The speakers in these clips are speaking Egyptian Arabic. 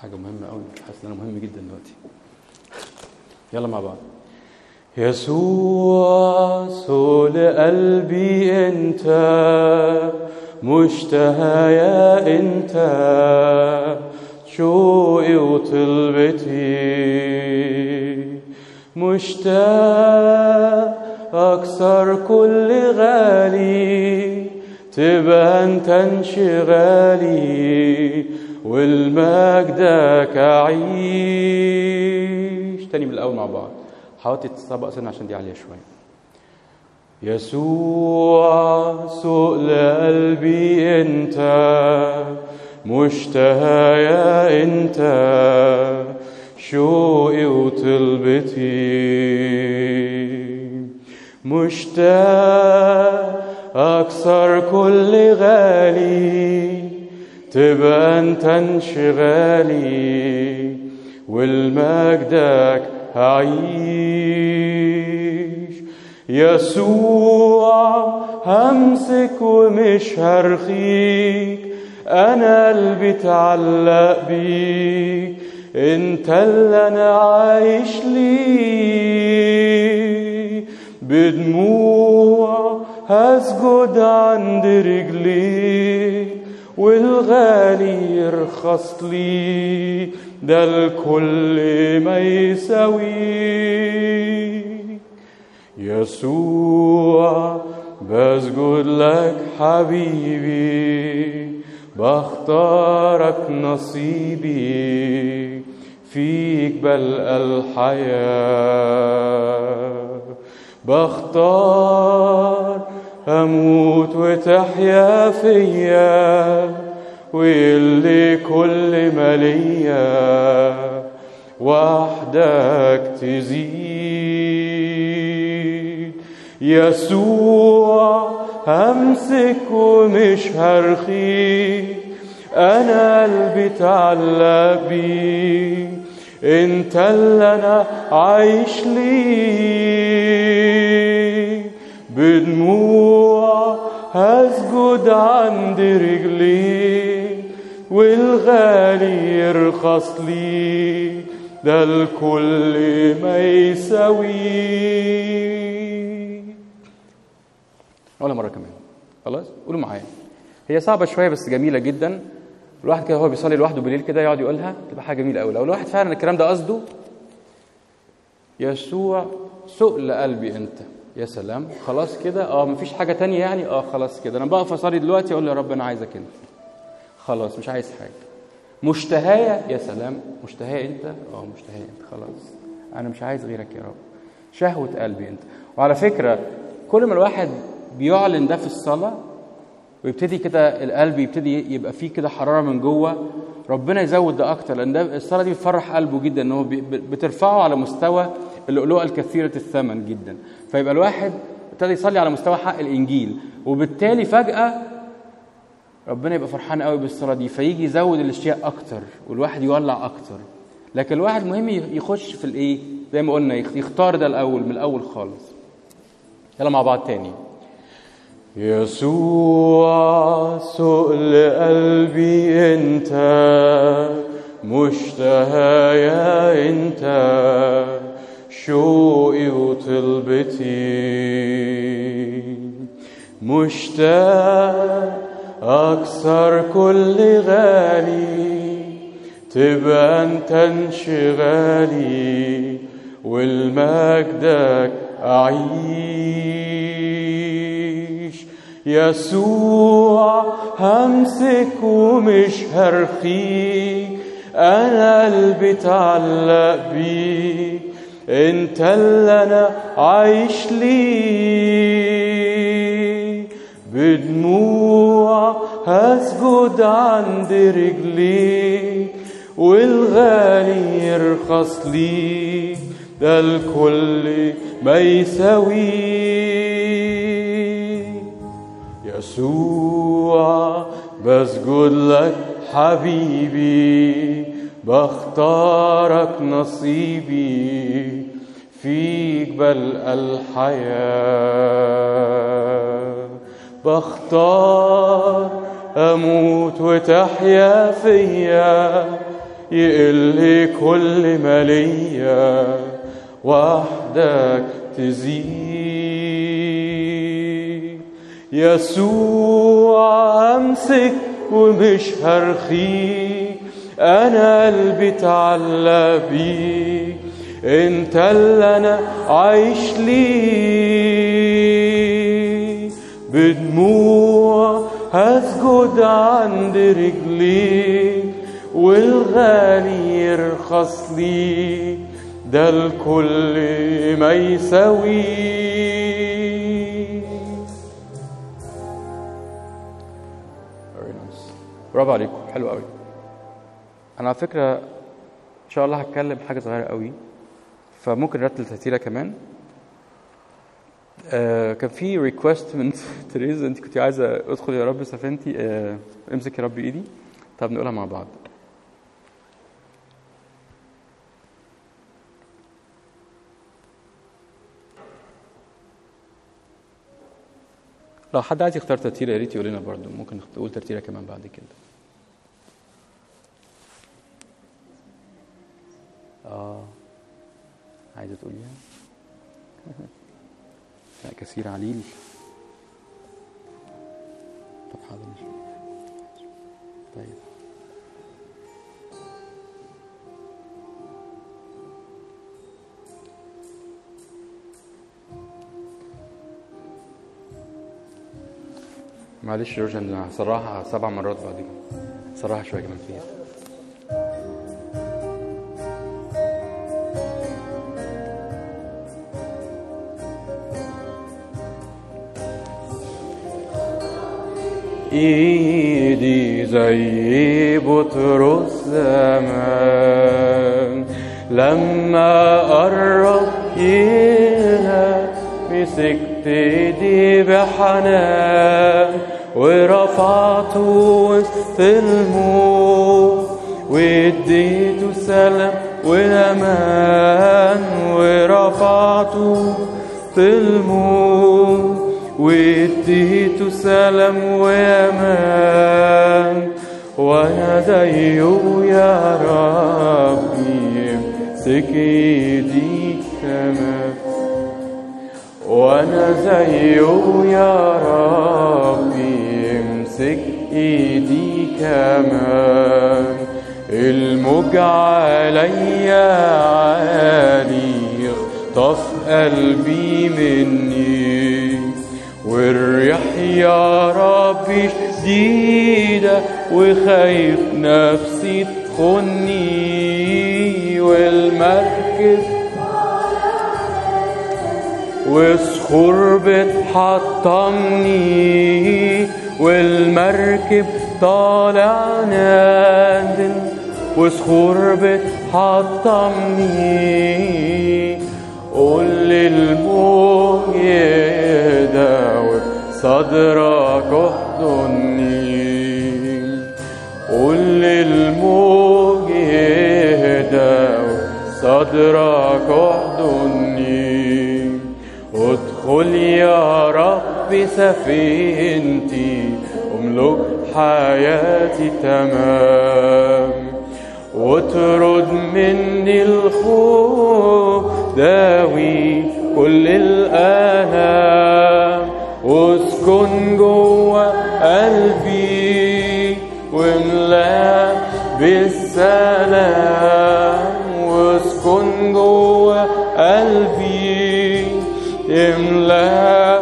حاجة مهمة قوي حاسس ان انا مهم جدا دلوقتي يلا مع بعض يسوع سؤل قلبي انت مشتهى يا انت شوقي وطلبتي مشتاق أكثر كل غالي تبقى انت انشغالي والمجدك أعيش تاني من الأول مع بعض حاولت تطبق سنة عشان دي عالية شوية يسوع سؤل قلبي انت مشتهى يا انت شوقي وطلبتي مشتاق أكثر كل غالي تبقى أنت انشغالي والمجدك هعيش يسوع همسك ومش هرخيك أنا قلبي اتعلق بيك انت اللي انا عايش ليه بدموع هسجد عند رجليك والغالي يرخص لي ده الكل ما يساويك يسوع بسجد لك حبيبي بختارك نصيبي فيك بلقى الحياة بختار أموت وتحيا فيا واللي كل ما ليا وحدك تزيد يسوع همسك ومش هرخيك انا قلبي اتعلق بيك انت اللي انا عايش ليك بدموع هسجد عند رجليك والغالي يرخص لي ده الكل ما يساويه ولا مرة كمان خلاص قولوا معايا هي صعبة شوية بس جميلة جدا الواحد كده هو بيصلي لوحده بالليل كده يقعد يقولها تبقى حاجة جميلة قوي لو الواحد فعلا الكلام ده قصده يسوع سؤل قلبي انت يا سلام خلاص كده اه مفيش حاجة تانية يعني اه خلاص كده انا بقف اصلي دلوقتي اقول يا رب انا عايزك انت خلاص مش عايز حاجة مشتهاية يا سلام مشتهاية انت اه مشتهاية انت خلاص انا مش عايز غيرك يا رب شهوة قلبي انت وعلى فكرة كل ما الواحد بيعلن ده في الصلاة ويبتدي كده القلب يبتدي يبقى فيه كده حرارة من جوه ربنا يزود ده أكتر لأن ده الصلاة دي بتفرح قلبه جدا إن هو بترفعه على مستوى اللؤلؤة الكثيرة الثمن جدا فيبقى الواحد ابتدى يصلي على مستوى حق الإنجيل وبالتالي فجأة ربنا يبقى فرحان قوي بالصلاة دي فيجي يزود الاشياء أكتر والواحد يولع أكتر لكن الواحد مهم يخش في الإيه زي ما قلنا يختار ده الأول من الأول خالص يلا مع بعض تاني يسوع سؤل قلبي انت مشتهى يا انت شوقي وطلبتي مشتاق اكثر كل غالي تبقى انت انشغالي والمجدك اعيش يسوع همسك ومش هرخيك انا قلبي اتعلق بيك انت اللي انا عايش ليك بدموع هسجد عند رجليك والغالي يرخص ليك ده الكل ما يساويه يسوع بسجد لك حبيبي بختارك نصيبي فيك بلقى الحياة بختار أموت وتحيا فيا يقل كل ما ليا وحدك تزيد يسوع امسك ومش هرخيك انا قلبي اتعلق بيك انت اللي انا عايش ليه بدموع هسجد عند رجليك والغالي يرخص لي ده الكل ما يساويه برافو عليكم حلو قوي انا على فكره ان شاء الله هتكلم حاجه صغيره قوي فممكن نرتل ترتيله كمان آه كان في ريكوست من تريز انت كنت عايزه ادخل يا رب سفينتي آه امسك يا رب ايدي طب نقولها مع بعض لو حد عايز يختار ترتيله يا ريت يقول لنا برضه ممكن نقول ترتيله كمان بعد كده اه عايزه تقوليها لا كثير عليل طب حاضر طيب معلش جورج انا هصرحها سبع مرات بعد كده صراحة شوية كمان فيها ايدي زي بطرس زمان لما قرب يلها مسكت ايدي بحنان ورفعته وسط الموت واديته سلام وامان ورفعته وسط الموت واديته سلام وامان وانا زيه يا ربي امسك ايدي كمان وانا زيه يا ربي امسك ايدي كمان الموج عليا عالي يخطف قلبي مني والريح يا ربي شديدة وخايف نفسي تخني والمركب وصخور بتحطمني والمركب طالع نازل وصخور بتحطمني قول للموج يهدى صدرك احضني قول للموج يهدى صدرك احضني ادخل يا رب سفينتي املك حياتي تمام واطرد مني الخوف داوي كل الآلام واسكن جوه قلبي واملاه بالسلام واسكن جوه قلبي املاه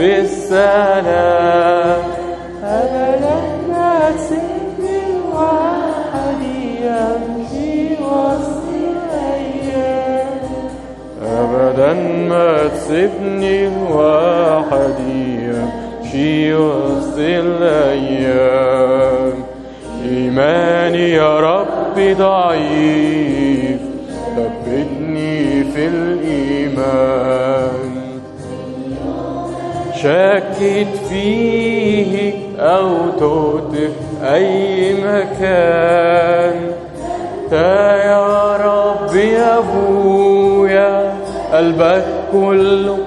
بالسلام أبدا ما تسيبني لوحدي أمشي وسط الأيام أبدا ما تسيبني لوحدي أمشي وسط الأيام إيماني يا رب ضعيف ثبتني في الإيمان شكيت فيه أو تهت في أي مكان تا يا رب يا أبويا قلبك كله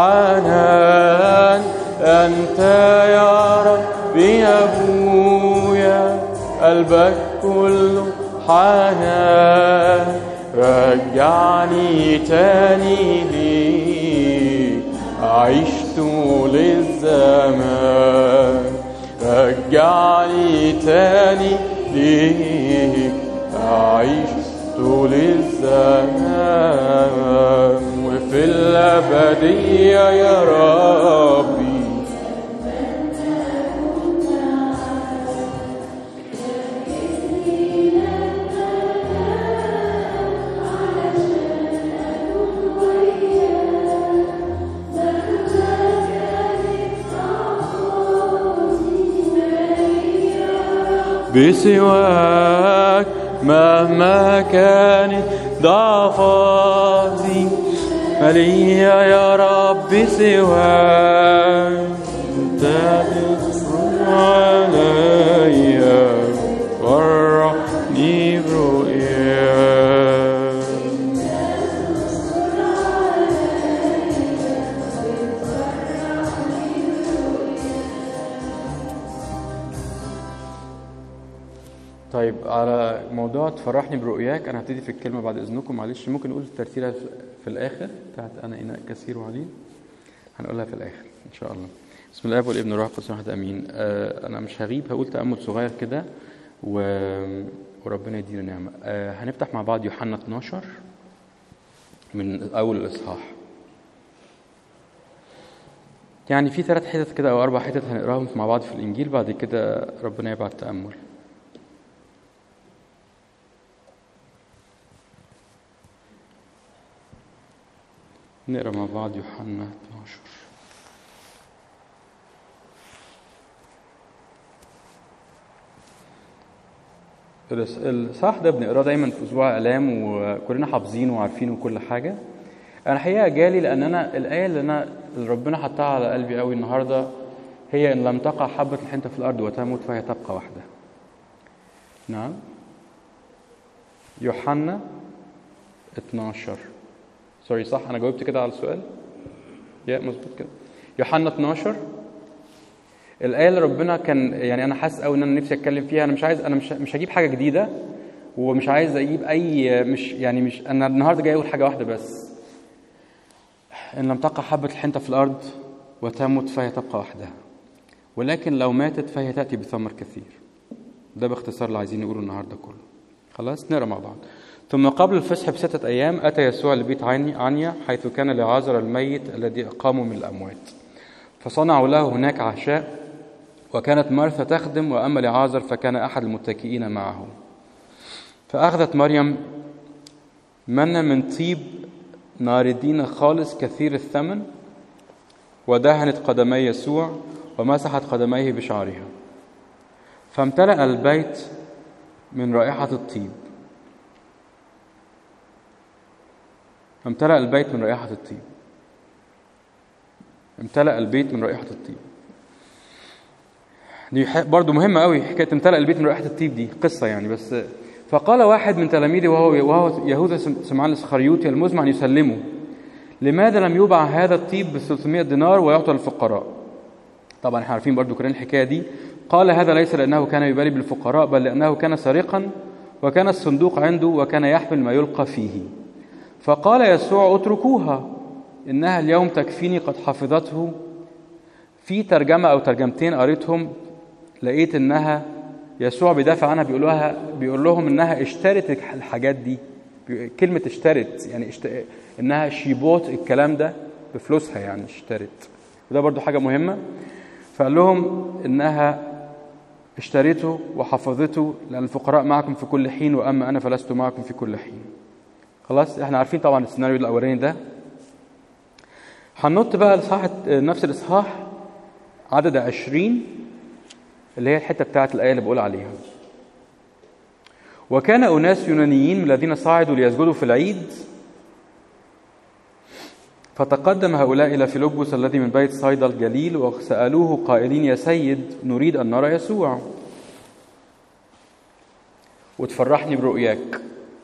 حنان أنت يا رب يا أبويا قلبك كله حنان رجعني تاني ليك أعيش طول الزمان رجعني تاني ليك أعيش طول الزمان وفي الأبدية يا ربي بسواك مهما كانت ضعفاتي ملي يا رب سواك انت تصبر عليا فرحني برؤياك طيب على موضوع تفرحني برؤياك انا هبتدي في الكلمه بعد اذنكم معلش ممكن نقول الترتيله في الاخر بتاعت انا اناء كثير وعليل هنقولها في الاخر ان شاء الله بسم الله والابن والروح القدس واحد امين آه انا مش هغيب هقول تامل صغير كده و... وربنا يدينا نعمه آه هنفتح مع بعض يوحنا 12 من اول الاصحاح يعني في ثلاث حتت كده او اربع حتت هنقراهم مع بعض في الانجيل بعد كده ربنا يبعت تامل نقرا مع بعض يوحنا 12 الصح ده بنقراه دايما في اسبوع اعلام وكلنا حافظينه وعارفينه وكل حاجه انا الحقيقه جالي لان انا الايه اللي انا اللي ربنا حطها على قلبي قوي النهارده هي ان لم تقع حبه الحنطه في الارض وتموت فهي تبقى وحدها نعم يوحنا 12 سوري صح انا جاوبت كده على السؤال يا مظبوط كده يوحنا 12 الايه اللي ربنا كان يعني انا حاسس قوي ان انا نفسي اتكلم فيها انا مش عايز انا مش مش هجيب حاجه جديده ومش عايز اجيب اي مش يعني مش انا النهارده جاي اقول حاجه واحده بس ان لم تقع حبه الحنطه في الارض وتمت فهي تبقى وحدها ولكن لو ماتت فهي تاتي بثمر كثير ده باختصار اللي عايزين نقوله النهارده كله خلاص نقرا مع بعض ثم قبل الفصح بستة أيام أتى يسوع لبيت عنيا حيث كان لعازر الميت الذي أقامه من الأموات فصنعوا له هناك عشاء وكانت مرثا تخدم وأما لعازر فكان أحد المتكئين معه فأخذت مريم من من طيب ناردين خالص كثير الثمن ودهنت قدمي يسوع ومسحت قدميه بشعرها فامتلأ البيت من رائحة الطيب امتلأ البيت من رائحة الطيب امتلأ البيت من رائحة الطيب دي برضو مهمة قوي حكاية امتلأ البيت من رائحة الطيب دي قصة يعني بس فقال واحد من تلاميذه وهو وهو يهوذا سمعان الاسخريوطي المزمع أن يسلمه لماذا لم يباع هذا الطيب ب 300 دينار ويعطى للفقراء؟ طبعا احنا عارفين برضو كمان الحكايه دي قال هذا ليس لانه كان يبالي بالفقراء بل لانه كان سارقا وكان الصندوق عنده وكان يحمل ما يلقى فيه فقال يسوع اتركوها انها اليوم تكفيني قد حفظته في ترجمه او ترجمتين قريتهم لقيت انها يسوع بيدافع عنها بيقول لها بيقول لهم انها اشترت الحاجات دي كلمه اشترت يعني اشت... انها شيبوت الكلام ده بفلوسها يعني اشترت وده برضو حاجه مهمه فقال لهم انها اشتريته وحفظته لان الفقراء معكم في كل حين واما انا فلست معكم في كل حين خلاص احنا عارفين طبعا السيناريو الاولاني ده هننط بقى الاصحاح نفس الاصحاح عدد عشرين اللي هي الحته بتاعت الايه اللي بقول عليها وكان اناس يونانيين من الذين صعدوا ليسجدوا في العيد فتقدم هؤلاء الى فيلبس الذي من بيت صيدا الجليل وسالوه قائلين يا سيد نريد ان نرى يسوع وتفرحني برؤياك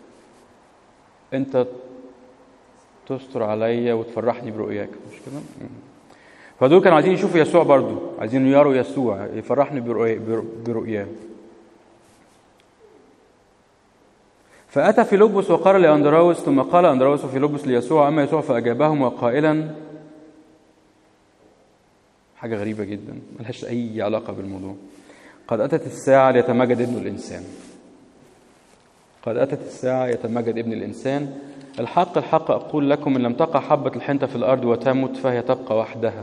انت تستر عليا وتفرحني برؤياك مش كده فدول كانوا عايزين يشوفوا يسوع برضو عايزين يروا يسوع يفرحني برؤياه فأتى فيلبس وقال لأندراوس ثم قال أندراوس وفيلبس ليسوع أما يسوع فأجابهم وقائلا حاجة غريبة جدا ملهاش أي علاقة بالموضوع قد أتت الساعة ليتمجد ابن الإنسان قد أتت الساعة يتمجد ابن الإنسان الحق الحق أقول لكم إن لم تقع حبة الحنطة في الأرض وتمت فهي تبقى وحدها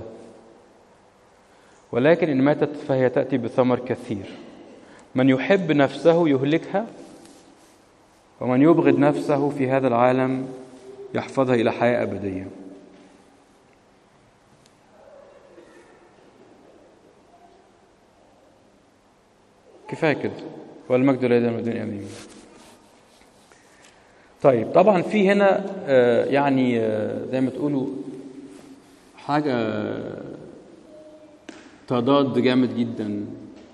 ولكن إن ماتت فهي تأتي بثمر كثير من يحب نفسه يهلكها ومن يبغض نفسه في هذا العالم يحفظها إلى حياة أبدية كفاية كده والمجد لا يدام الدنيا أمين طيب طبعا في هنا آه، يعني آه، زي ما تقولوا حاجة تضاد جامد جدا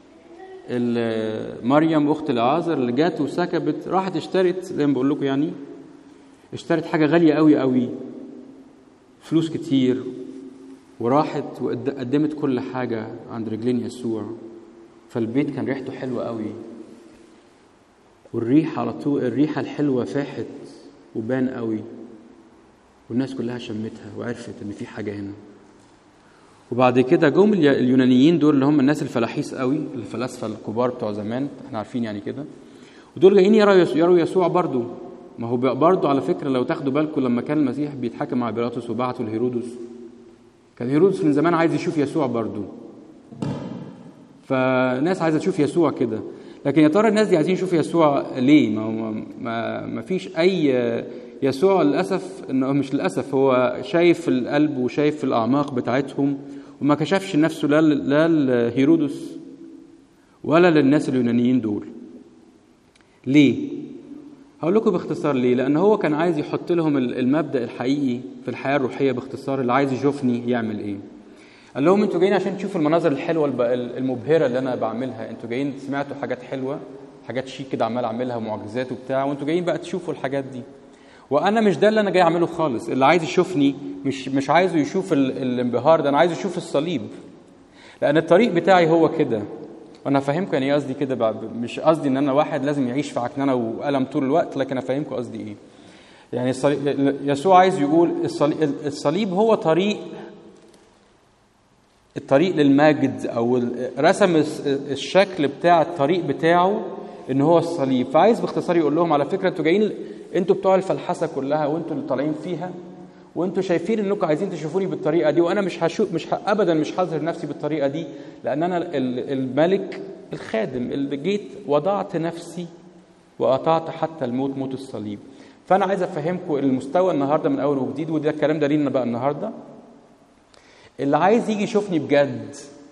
ال- مريم اخت العازر اللي جات وسكبت راحت اشترت زي ما بقول لكم يعني اشترت حاجه غاليه قوي قوي فلوس كتير وراحت وقدمت كل حاجه عند رجلين يسوع فالبيت كان ريحته حلوه قوي والريحه على طول الريحه الحلوه فاحت وبان قوي والناس كلها شمتها وعرفت ان في حاجه هنا وبعد كده جم الي- اليونانيين دول اللي هم الناس الفلاحيس قوي الفلاسفه الكبار بتوع زمان احنا عارفين يعني كده ودول جايين يروا يسوع, يروا يسوع برضو ما هو برضو على فكره لو تاخدوا بالكم لما كان المسيح بيتحاكم مع بيلاطس وبعته لهيرودس كان هيرودس من زمان عايز يشوف يسوع برضو فناس عايزه تشوف يسوع كده لكن يا ترى الناس دي عايزين يشوفوا يسوع ليه ما هو ما, ما فيش اي يسوع للاسف انه مش للاسف هو شايف القلب وشايف الاعماق بتاعتهم وما كشفش نفسه لا لا لهيرودس ولا للناس اليونانيين دول ليه هقول لكم باختصار ليه لان هو كان عايز يحط لهم المبدا الحقيقي في الحياه الروحيه باختصار اللي عايز يشوفني يعمل ايه قال لهم انتوا جايين عشان تشوفوا المناظر الحلوه الب- المبهره اللي انا بعملها انتوا جايين سمعتوا حاجات حلوه حاجات شيك كده عمال اعملها معجزات وبتاع وانتوا جايين بقى تشوفوا الحاجات دي وانا مش ده اللي انا جاي اعمله خالص اللي عايز يشوفني مش مش عايزه يشوف ال- الانبهار ده انا عايزه يشوف الصليب لان الطريق بتاعي هو كده وانا هفهمكم يعني ايه قصدي كده بقى مش قصدي ان انا واحد لازم يعيش في عكننه والم طول الوقت لكن افهمكم قصدي ايه يعني الصليب يسوع عايز يقول الصليب, الصليب هو طريق الطريق للمجد او ال- رسم الس- الشكل بتاع الطريق بتاعه ان هو الصليب فعايز باختصار يقول لهم على فكره انتوا جايين انتوا بتوع الفلحسه كلها وانتوا اللي طالعين فيها وانتوا شايفين انكم عايزين تشوفوني بالطريقه دي وانا مش هشوف مش ه- ابدا مش هظهر نفسي بالطريقه دي لان انا ال- الملك الخادم اللي جيت وضعت نفسي واطعت حتى الموت موت الصليب فانا عايز افهمكم المستوى النهارده من اول وجديد وده الكلام ده لينا بقى النهارده اللي عايز يجي يشوفني بجد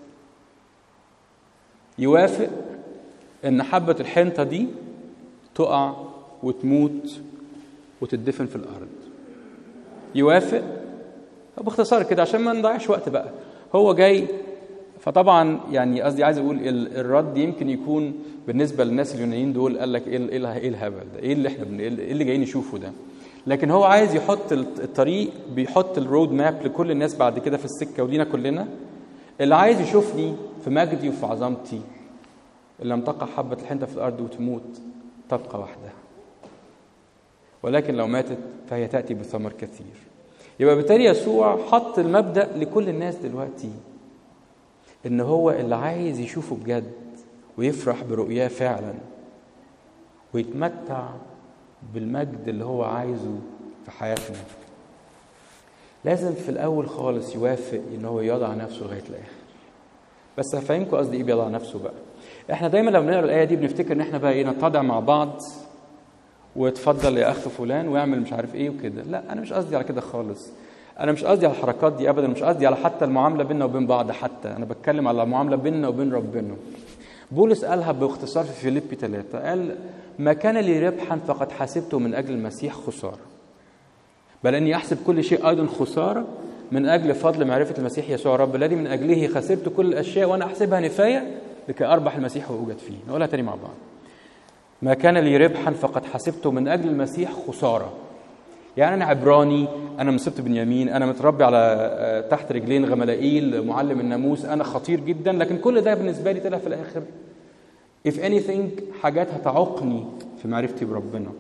يوافق ان حبة الحنطة دي تقع وتموت وتدفن في الارض يوافق باختصار كده عشان ما نضيعش وقت بقى هو جاي فطبعا يعني قصدي عايز اقول ال- الرد يمكن يكون بالنسبه للناس اليونانيين دول قال لك ايه ال- ايه ال- إيه الهبل ده؟ ايه اللي احنا بن... ايه اللي جايين نشوفه ده؟ لكن هو عايز يحط الط- الطريق بيحط الرود ماب لكل الناس بعد كده في السكه ولينا كلنا اللي عايز يشوفني في مجدي وفي عظمتي إن لم تقع حبة الحنطة في الأرض وتموت تبقى وحدها ولكن لو ماتت فهي تأتي بثمر كثير يبقى بالتالي يسوع حط المبدأ لكل الناس دلوقتي إن هو اللي عايز يشوفه بجد ويفرح برؤياه فعلا ويتمتع بالمجد اللي هو عايزه في حياتنا لازم في الأول خالص يوافق إن هو يضع نفسه لغاية الآخر بس هفهمكم قصدي إيه بيضع نفسه بقى احنا دايما لما بنقرا الايه دي بنفتكر ان احنا بقى ايه نتضع مع بعض واتفضل يا اخ فلان واعمل مش عارف ايه وكده لا انا مش قصدي على كده خالص انا مش قصدي على الحركات دي ابدا مش قصدي على حتى المعامله بيننا وبين بعض حتى انا بتكلم على المعامله بيننا وبين ربنا بولس قالها باختصار في فيليبي ثلاثة قال ما كان لي ربحا فقد حسبته من اجل المسيح خساره بل اني احسب كل شيء ايضا خساره من اجل فضل معرفه المسيح يسوع رب الذي من اجله خسرت كل الاشياء وانا احسبها نفايه لكي اربح المسيح واوجد فيه نقولها تاني مع بعض ما كان لي ربحا فقد حسبته من اجل المسيح خساره يعني انا عبراني انا من سبط بنيامين انا متربي على تحت رجلين غملائيل معلم الناموس انا خطير جدا لكن كل ده بالنسبه لي طلع في الاخر if anything حاجات هتعوقني في معرفتي بربنا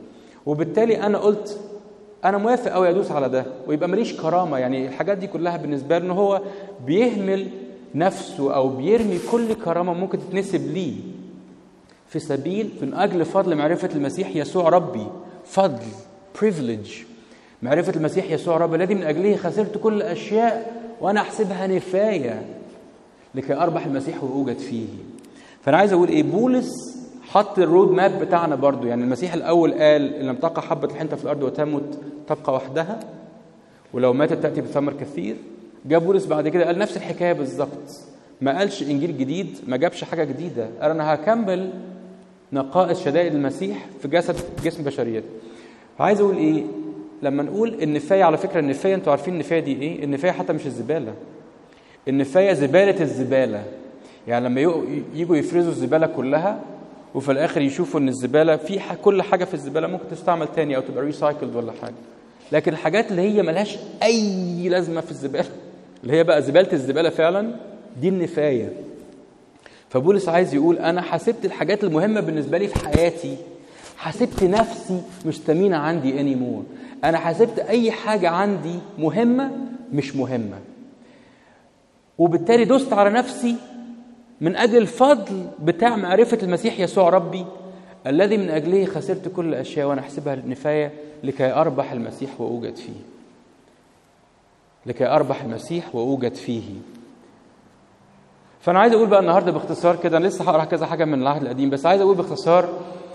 وبالتالي انا قلت انا موافق قوي ادوس على ده ويبقى ماليش كرامه يعني الحاجات دي كلها بالنسبه له ان هو بيهمل نفسه او بيرمي كل كرامه ممكن تتنسب ليه في سبيل من اجل فضل معرفه المسيح يسوع ربي فضل privilege معرفه المسيح يسوع ربي الذي من اجله خسرت كل الاشياء وانا احسبها نفايه لكي اربح المسيح واوجد فيه فانا عايز اقول ايه بولس حط الرود ماب بتاعنا برضو يعني المسيح الاول قال ان لم تقع حبه الحنطه في الارض وتمت تبقى وحدها ولو ماتت تاتي بثمر كثير جاب بولس بعد كده قال نفس الحكايه بالظبط ما قالش انجيل جديد ما جابش حاجه جديده قال انا هكمل نقائص شدائد المسيح في جسد جسم بشريته عايز اقول ايه لما نقول النفايه على فكره النفايه انتوا عارفين النفايه دي ايه النفايه حتى مش الزباله النفايه زباله الزباله يعني لما يجوا يفرزوا الزباله كلها وفي الاخر يشوفوا ان الزباله في كل حاجه في الزباله ممكن تستعمل تاني او تبقى ريسايكلد ولا حاجه لكن الحاجات اللي هي ملهاش اي لازمه في الزباله اللي هي بقى زباله الزباله فعلا دي النفايه فبولس عايز يقول انا حسبت الحاجات المهمه بالنسبه لي في حياتي حسبت نفسي مش ثمينه عندي اني مور انا حسبت اي حاجه عندي مهمه مش مهمه وبالتالي دست على نفسي من اجل الفضل بتاع معرفه المسيح يسوع ربي الذي من اجله خسرت كل الاشياء وانا احسبها نفايه لكي اربح المسيح واوجد فيه لكي اربح المسيح واوجد فيه فانا عايز اقول بقى النهارده باختصار كده انا لسه هقرا كذا حاجه من العهد القديم بس عايز اقول باختصار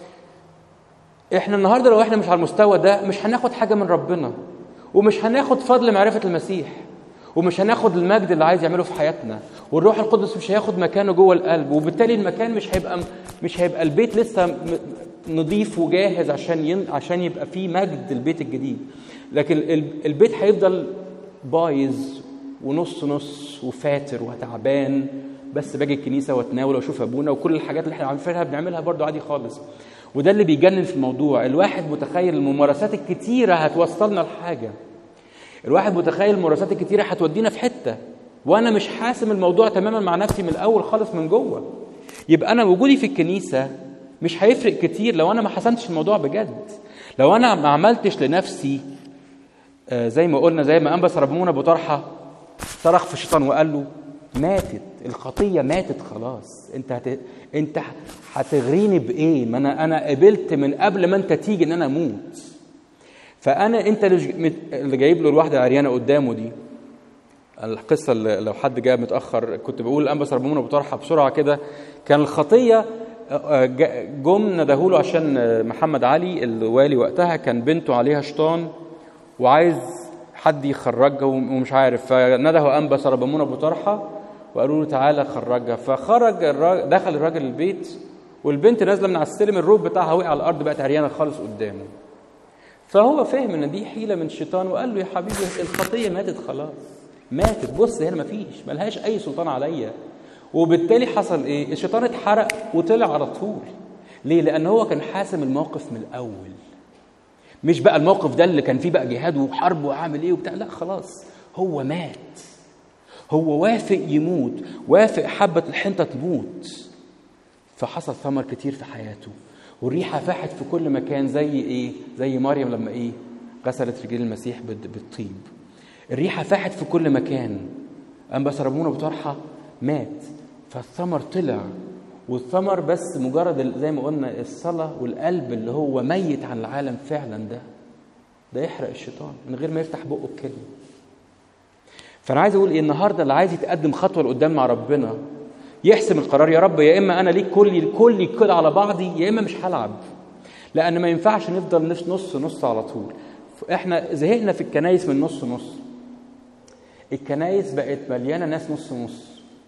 احنا النهارده لو احنا مش على المستوى ده مش هناخد حاجه من ربنا ومش هناخد فضل معرفه المسيح ومش هناخد المجد اللي عايز يعمله في حياتنا والروح القدس مش هياخد مكانه جوه القلب وبالتالي المكان مش هيبقى مش هيبقى البيت لسه نظيف وجاهز عشان ين... عشان يبقى فيه مجد البيت الجديد لكن البيت هيفضل بايظ ونص نص وفاتر وتعبان بس باجي الكنيسه واتناول واشوف ابونا وكل الحاجات اللي احنا عارفينها بنعملها برضو عادي خالص وده اللي بيجنن في الموضوع الواحد متخيل الممارسات الكتيره هتوصلنا لحاجه الواحد متخيل الممارسات الكتيره هتودينا في حته وانا مش حاسم الموضوع تماما مع نفسي من الاول خالص من جوه يبقى انا وجودي في الكنيسه مش هيفرق كتير لو انا ما حسمتش الموضوع بجد لو انا ما عملتش لنفسي آه زي ما قلنا زي ما انبس ربمون ابو طرحه صرخ في الشيطان وقال له ماتت الخطيه ماتت خلاص انت هت... انت هتغريني بايه ما انا انا قبلت من قبل ما انت تيجي ان انا اموت فانا انت اللي جايب له الواحده عريانه قدامه دي القصه اللي لو حد جاء متاخر كنت بقول الانبس ربنا ابو طرحه بسرعه كده كان الخطيه جم ندهوله عشان محمد علي الوالي وقتها كان بنته عليها شيطان وعايز حد يخرجها ومش عارف فندهوا انبس ربمون ابو طرحه وقالوا له تعالى خرجها فخرج الراجل دخل الراجل البيت والبنت نازله من على السلم الروب بتاعها وقع على الارض بقت عريانه خالص قدامه فهو فهم ان دي حيله من الشيطان وقال له يا حبيبي الخطيه ماتت خلاص ماتت بص هنا مفيش ملهاش اي سلطان عليا وبالتالي حصل ايه الشيطان اتحرق وطلع على طول ليه لان هو كان حاسم الموقف من الاول مش بقى الموقف ده اللي كان فيه بقى جهاد وحرب وعامل ايه وبتاع لا خلاص هو مات هو وافق يموت وافق حبة الحنطة تموت فحصل ثمر كتير في حياته والريحة فاحت في كل مكان زي ايه زي مريم لما ايه غسلت رجلين المسيح بالطيب الريحة فاحت في كل مكان أما بس ربنا بطرحة مات فالثمر طلع والثمر بس مجرد زي ما قلنا الصلاة والقلب اللي هو ميت عن العالم فعلا ده ده يحرق الشيطان من غير ما يفتح بقه بكلمة فأنا عايز أقول إيه النهاردة اللي عايز يتقدم خطوة لقدام مع ربنا يحسم القرار يا رب يا إما أنا ليك كلي كلي كده على بعضي يا إما مش هلعب لأن ما ينفعش نفضل نص نص على طول إحنا زهقنا في الكنايس من نص نص الكنايس بقت مليانة ناس نص نص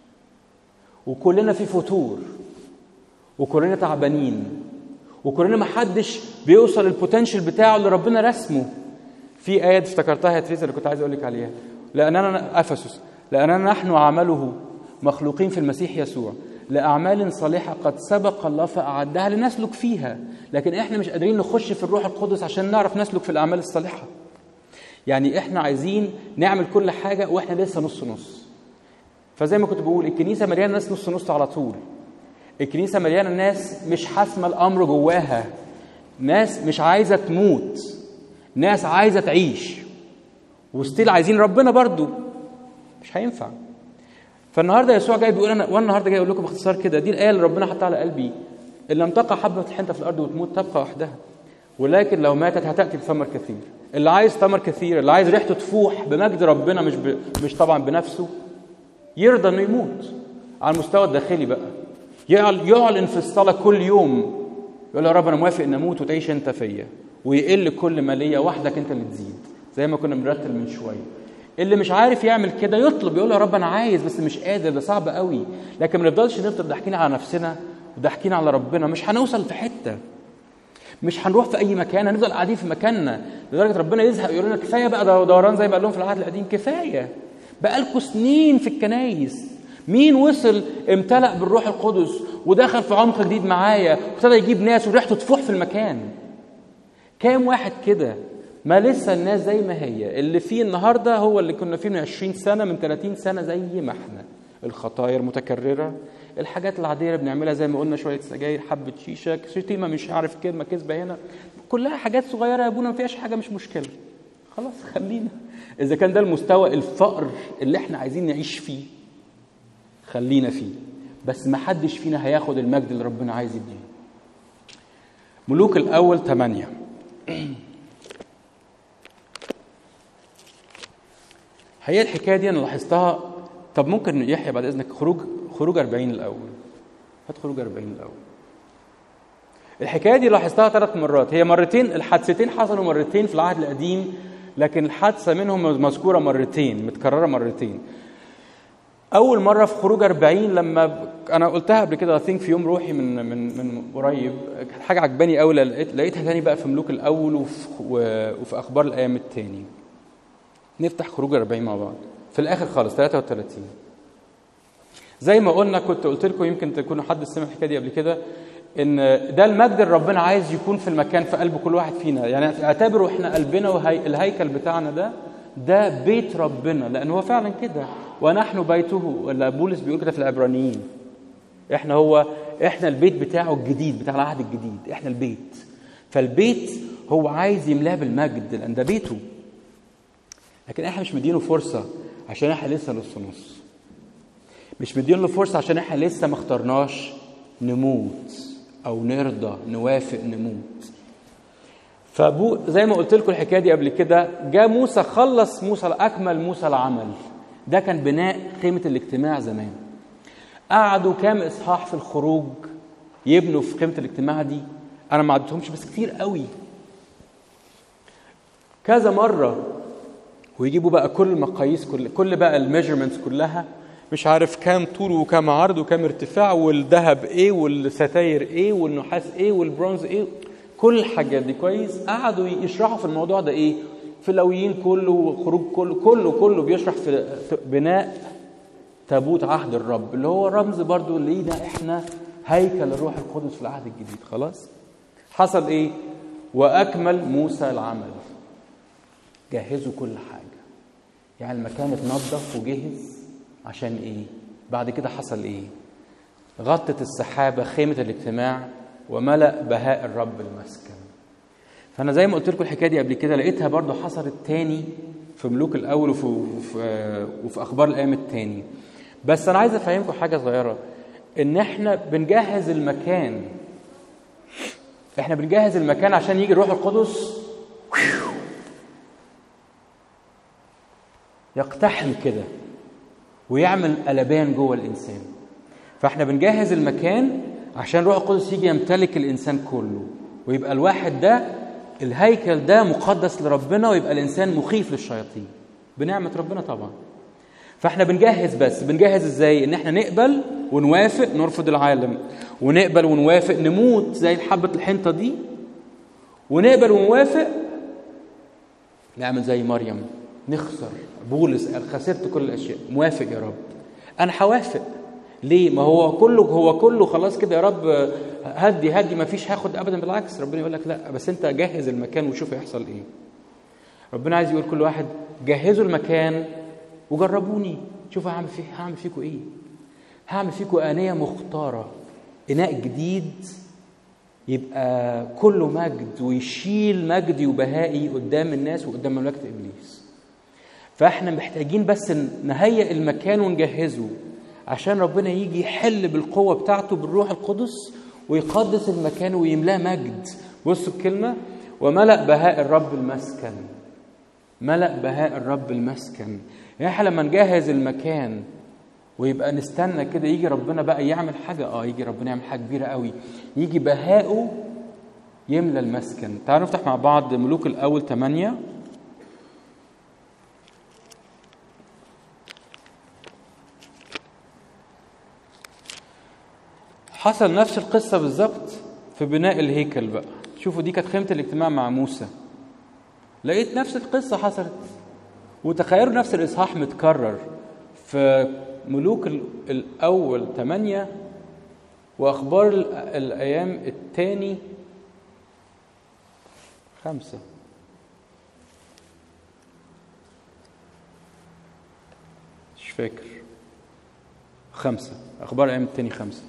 وكلنا في فتور وكلنا تعبانين وكلنا ما حدش بيوصل البوتنشال بتاعه اللي ربنا رسمه في آية افتكرتها يا تريزا اللي كنت عايز أقول لك عليها لأننا أفسس لأننا نحن عمله مخلوقين في المسيح يسوع لأعمال صالحة قد سبق الله فأعدها لنسلك فيها لكن إحنا مش قادرين نخش في الروح القدس عشان نعرف نسلك في الأعمال الصالحة يعني إحنا عايزين نعمل كل حاجة وإحنا لسه نص نص فزي ما كنت بقول الكنيسة مليانة ناس نص نص على طول الكنيسة مليانة ناس مش حاسمة الأمر جواها ناس مش عايزه تموت ناس عايزه تعيش وستيل عايزين ربنا برضو مش هينفع فالنهارده يسوع جاي بيقول انا وانا النهارده جاي اقول لكم باختصار كده دي الايه اللي ربنا حطها على قلبي ان لم تقع حبه الحنطه في الارض وتموت تبقى وحدها ولكن لو ماتت هتاتي بثمر كثير اللي عايز ثمر كثير اللي عايز ريحته تفوح بمجد ربنا مش ب... مش طبعا بنفسه يرضى انه يموت على المستوى الداخلي بقى يعل- يعلن في الصلاه كل يوم يقول يا رب انا موافق ان اموت وتعيش انت فيا ويقل كل ما ليا وحدك انت اللي تزيد زي ما كنا بنرتل من شويه اللي مش عارف يعمل كده يطلب يقول يا رب انا عايز بس مش قادر ده صعب قوي لكن ما نفضلش نفضل ضاحكين على نفسنا وضاحكين على ربنا مش هنوصل في حته مش هنروح في اي مكان هنفضل قاعدين في مكاننا لدرجه ربنا يزهق يقول لنا كفايه بقى ده دوران زي ما قال لهم في العهد القديم كفايه بقالكوا سنين في الكنايس مين وصل امتلأ بالروح القدس ودخل في عمق جديد معايا وابتدى يجيب ناس وريحته تفوح في المكان كام واحد كده ما لسه الناس زي ما هي اللي فيه النهارده هو اللي كنا فيه من 20 سنه من 30 سنه زي ما احنا الخطايا المتكرره الحاجات العاديه اللي بنعملها زي ما قلنا شويه سجاير حبه شيشه شتيمه مش عارف كلمه كذبه هنا كلها حاجات صغيره يا ابونا ما فيهاش حاجه مش مشكله خلاص خلينا اذا كان ده المستوى الفقر اللي احنا عايزين نعيش فيه خلينا فيه بس ما حدش فينا هياخد المجد اللي ربنا عايز يديه ملوك الاول ثمانية هي الحكايه دي انا لاحظتها طب ممكن يحيى بعد اذنك خروج خروج 40 الاول هات خروج 40 الاول الحكايه دي لاحظتها ثلاث مرات هي مرتين الحادثتين حصلوا مرتين في العهد القديم لكن الحادثه منهم مذكوره مرتين متكرره مرتين اول مره في خروج 40 لما ب- انا قلتها قبل كده ثينك في يوم روحي من من من قريب كانت حاجه عجباني قوي لقيت لقيتها تاني بقى في ملوك الاول وفي و- وفي اخبار الايام التاني نفتح خروج 40 مع بعض في الاخر خالص 33 زي ما قلنا كنت قلت لكم يمكن تكونوا حد سمع الحكايه دي قبل كده ان ده المجد اللي ربنا عايز يكون في المكان في قلب كل واحد فينا يعني اعتبروا احنا قلبنا والهيكل بتاعنا ده ده بيت ربنا لان هو فعلا كده ونحن بيته ولا بولس بيقول كده في العبرانيين احنا هو احنا البيت بتاعه الجديد بتاع العهد الجديد احنا البيت فالبيت هو عايز يملاه بالمجد لان ده بيته لكن احنا مش مدينه فرصه عشان احنا لسه نص نص مش مدين له فرصه عشان احنا لسه ما اخترناش نموت او نرضى نوافق نموت فابو زي ما قلت لكم الحكايه دي قبل كده جاء موسى خلص موسى اكمل موسى العمل ده كان بناء قيمه الاجتماع زمان قعدوا كام اصحاح في الخروج يبنوا في قيمه الاجتماع دي انا ما عدتهمش بس كتير قوي كذا مره ويجيبوا بقى كل المقاييس كل كل بقى الميجرمنتس كلها مش عارف كام طول وكام عرض وكام ارتفاع والذهب ايه والستاير ايه والنحاس ايه والبرونز ايه كل الحاجات دي كويس قعدوا يشرحوا في الموضوع ده ايه في اللويين كله وخروج كله كله كله بيشرح في في بناء تابوت عهد الرب اللي هو رمز برضو لينا احنا هيكل الروح القدس في العهد الجديد خلاص حصل ايه واكمل موسى العمل جهزوا كل حاجه يعني المكان اتنظف وجهز عشان ايه بعد كده حصل ايه غطت السحابه خيمه الاجتماع وملا بهاء الرب المسكن فانا زي ما قلت لكم الحكايه دي قبل كده لقيتها برضو حصلت تاني في ملوك الاول وفي, وفي, وفي اخبار الايام التاني بس انا عايز افهمكم حاجه صغيره ان احنا بنجهز المكان احنا بنجهز المكان عشان يجي الروح القدس يقتحم كده ويعمل قلبان جوه الانسان فاحنا بنجهز المكان عشان روح القدس يجي يمتلك الانسان كله ويبقى الواحد ده الهيكل ده مقدس لربنا ويبقى الانسان مخيف للشياطين بنعمه ربنا طبعا فاحنا بنجهز بس بنجهز ازاي ان احنا نقبل ونوافق نرفض العالم ونقبل ونوافق نموت زي حبه الحنطه دي ونقبل ونوافق نعمل زي مريم نخسر بولس قال خسرت كل الاشياء موافق يا رب انا هوافق ليه ما هو كله هو كله خلاص كده يا رب هدي هدي ما فيش هاخد ابدا بالعكس ربنا يقول لك لا بس انت جهز المكان وشوف هيحصل ايه ربنا عايز يقول كل واحد جهزوا المكان وجربوني شوفوا هعمل فيه هعمل فيكم ايه هعمل فيكم آنية مختارة إناء جديد يبقى كله مجد ويشيل مجدي وبهائي قدام الناس وقدام مملكة إبليس فاحنا محتاجين بس نهيئ المكان ونجهزه عشان ربنا يجي يحل بالقوة بتاعته بالروح القدس ويقدس المكان ويملاه مجد بصوا الكلمة وملأ بهاء الرب المسكن ملأ بهاء الرب المسكن يعني احنا لما نجهز المكان ويبقى نستنى كده يجي ربنا بقى يعمل حاجة اه يجي ربنا يعمل حاجة كبيرة قوي يجي بهاؤه يملى المسكن تعالوا نفتح مع بعض ملوك الأول ثمانية حصل نفس القصة بالظبط في بناء الهيكل بقى شوفوا دي كانت خيمة الاجتماع مع موسى لقيت نفس القصة حصلت وتخيلوا نفس الإصحاح متكرر في ملوك الأول ثمانية وأخبار الأيام الثاني خمسة مش فاكر خمسة أخبار الأيام الثاني خمسة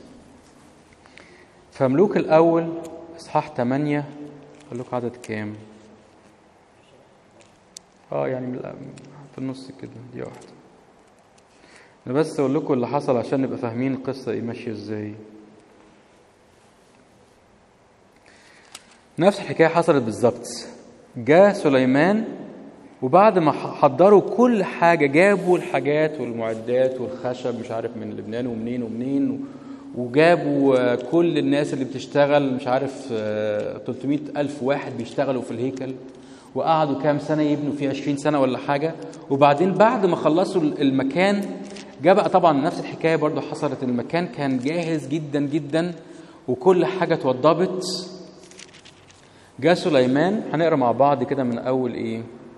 فملوك الأول إصحاح ثمانية أقول لكم عدد كام؟ اه يعني في النص كده دي واحدة أنا بس أقول لكم اللي حصل عشان نبقى فاهمين القصة إيه ماشية إزاي نفس الحكاية حصلت بالظبط جاء سليمان وبعد ما حضروا كل حاجة جابوا الحاجات والمعدات والخشب مش عارف من لبنان ومنين ومنين وجابوا كل الناس اللي بتشتغل مش عارف 300 ألف واحد بيشتغلوا في الهيكل وقعدوا كام سنة يبنوا فيه 20 سنة ولا حاجة وبعدين بعد ما خلصوا المكان جاء بقى طبعا نفس الحكاية برضو حصلت المكان كان جاهز جدا جدا وكل حاجة اتوضبت جاء سليمان هنقرا مع بعض كده من أول إيه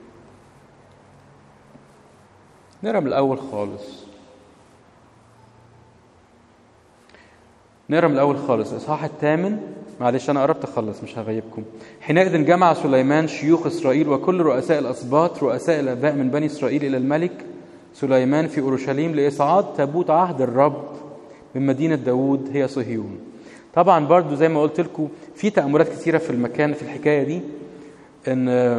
نقرا من الأول خالص نقرا من الأول خالص الإصحاح الثامن معلش أنا قربت أخلص مش هغيبكم حينئذ جمع سليمان شيوخ إسرائيل وكل رؤساء الأسباط رؤساء الآباء من بني إسرائيل إلى الملك سليمان في أورشليم لإصعاد تابوت عهد الرب من مدينة داوود هي صهيون طبعا برضو زي ما قلت لكم في تأملات كثيرة في المكان في الحكاية دي إن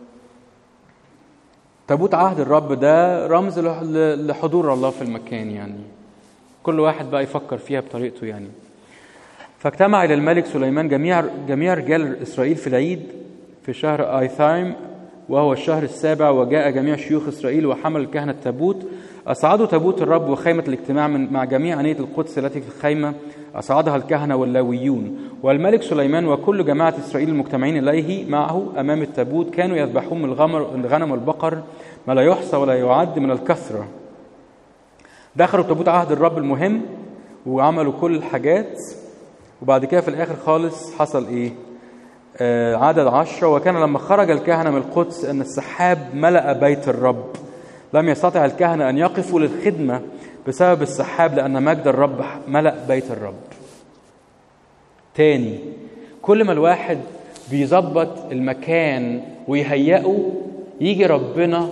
تابوت عهد الرب ده رمز لحضور الله في المكان يعني كل واحد بقى يفكر فيها بطريقته يعني فاجتمع إلى الملك سليمان جميع جميع رجال إسرائيل في العيد في شهر آيثايم وهو الشهر السابع وجاء جميع شيوخ إسرائيل وحمل الكهنة التابوت أصعدوا تابوت الرب وخيمة الاجتماع من مع جميع أنية القدس التي في الخيمة أصعدها الكهنة واللاويون والملك سليمان وكل جماعة إسرائيل المجتمعين إليه معه أمام التابوت كانوا يذبحون من الغنم والبقر ما لا يحصى ولا يعد من الكثرة دخلوا تابوت عهد الرب المهم وعملوا كل الحاجات وبعد كده في الآخر خالص حصل إيه؟ آه عدد عشرة وكان لما خرج الكهنة من القدس أن السحاب ملأ بيت الرب لم يستطع الكهنة أن يقفوا للخدمة بسبب السحاب لأن مجد الرب ملأ بيت الرب تاني كل ما الواحد بيظبط المكان ويهيئه يجي ربنا